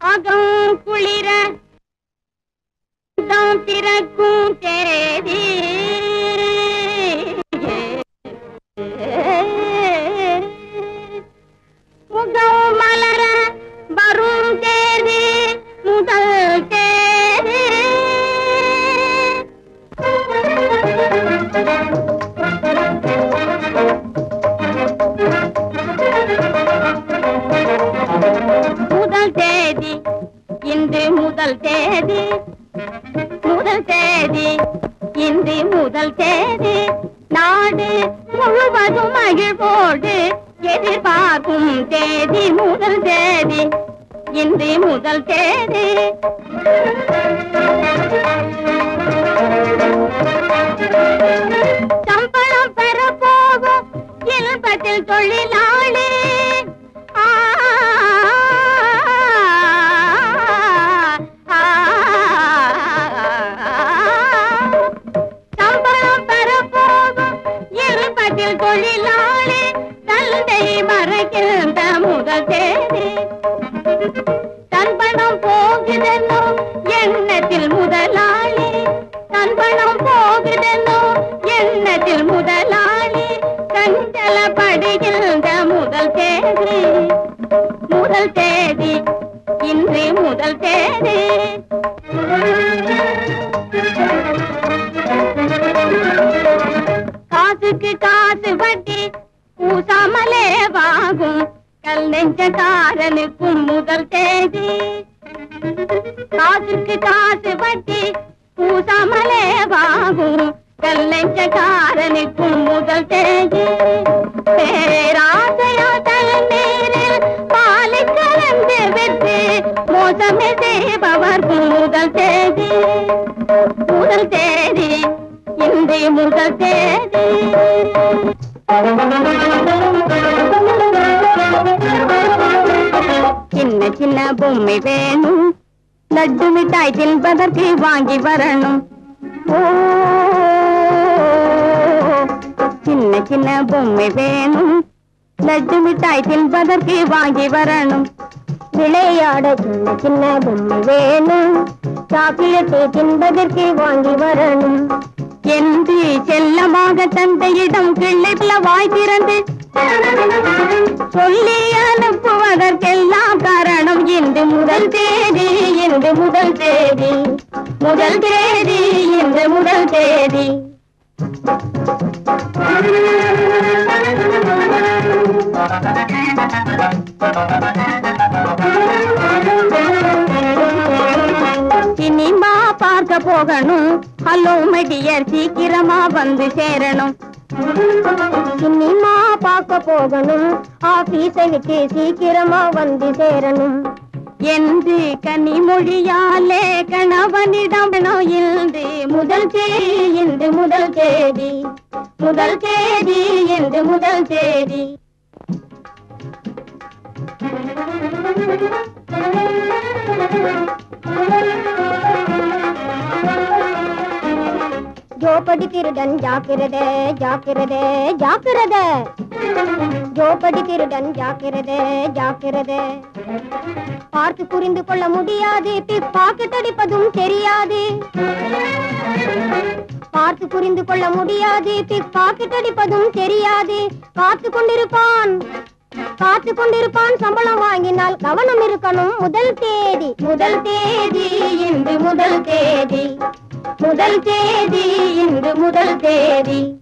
அகம் குளிர தாம் திறக்கும் தேதி முகம் மலர வரும் தேதி முதல் தேதி முதல் தேதி இன்று முதல் தேதி முதல் தேதி இன்று முதல் தேதி நாடு முழுவதும் மகிழ்வோடு எதிர்பார்க்கும் தேதி முதல் தேதி இன்று முதல் தேதி சம்பளம் பெற போகும் இன்பத்தில் தொழிலாளி ஆ, ஆ, சம்பளம் பெற போகும் இன்பத்தில் தொழிலாளி தந்தை மறைக்கின்ற முதல் தேதி தன் பணம் போகுதென்னோ எண்ணத்தில் முதலாளி தன் பணம் போகுதென்னோ எண்ணத்தில் முதலாளி கஞ்சலப்படுகின்ற முதல் தேதி முதல் தேதி இன்று முதல் தேதி காசுக்கு காசு வட்டி பூசாமலே வாகும் கல் நெஞ்சக்காரனுக்கும் முதல் தேதி காசுக்கு காசு வட்டி பூசாமலே வாகும் கல் நெஞ்சக்காரனுக்கும் முதல் தேதி பேராசையா தண்ணீரில் பாலை கலந்து விட்டு மோசமே செய்பவர்க்கும் முதல் தேதி முதல் தேதி இன்று முதல் தேதி சின்ன சின்ன பொம்மை வேணும் லட்டு மிட்டாய் தின்பதற்கு வாங்கி வரணும் ஓ சின்ன சின்ன பொம்மை வேணும் லட்டு மிட்டாய் தின்பதற்கு வாங்கி வரணும் விளையாட சின்ன சின்ன பொம்மை வேணும் சாக்லேட்டு தின்பதற்கு வாங்கி வரணும் என்று செல்லமாக தந்தையிடம் கிள்ளை பிள்ள வாய் திறந்து சொல்லி அனுப்புவதற்கெல்லாம் காரணம் இன்று முதல் தேதி இன்று முதல் தேதி முதல் தேதி இன்று முதல் தேதி சினிமா பார்க்க போகணும் ஹலோ மைடியர் சீக்கிரமா வந்து சேரணும் சினிமா பார்க்க போகணும் ஆபீஸை விட்டு சீக்கிரமா வந்து சேரணும் என்று கனிமொழியாலே கணவனிடம் இன்று முதல் தேதி இன்று முதல் தேதி முதல் தேதி இன்று முதல் தேதி ஜோபடி திருடன் ஜாக்கிரதே ஜாக்கிரதே ஜாக்கிரதே ஜோபடி திருடன் ஜாக்கிரதே ஜாக்கிரதே பார்த்து புரிந்து கொள்ள முடியாது பாக்கெட் அடிப்பதும் தெரியாது பார்த்து புரிந்து கொள்ள முடியாது பாக்கெட் அடிப்பதும் தெரியாது காத்து கொண்டிருப்பான் காத்து கொண்டிருப்பான் சம்பளம் வாங்கினால் கவனம் இருக்கணும் முதல் தேதி முதல் தேதி இன்று முதல் தேதி முதல் தேதி இன்று முதல் தேதி